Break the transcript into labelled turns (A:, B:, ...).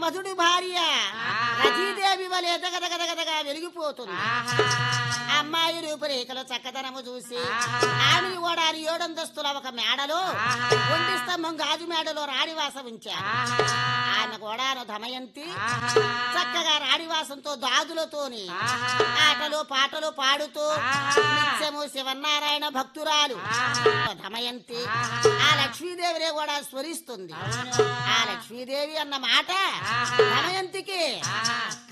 A: మధుడి భార్య రతీదేవి వలె ఎదగదగదగదగా వెలిగిపోతుంది అమ్మాయి రూపురేఖలో చక్కదనము చూసి ఆమె కూడా ఏడంతస్తుల ఒక మేడలో ఒంటి స్తంభం గాజు మేడలో రాణివాసం ఉంచారు ఆమె కూడా దమయంతి చక్కగా రాణివాసంతో దాదులతోని ఆటలు పాటలు పాడుతూ నిత్యము శివనారాయణ భక్తురాలు దమయంతి ఆ లక్ష్మీదేవినే కూడా స్మరిస్తుంది ఆ లక్ష్మీదేవి అన్న మాట దమయంతికి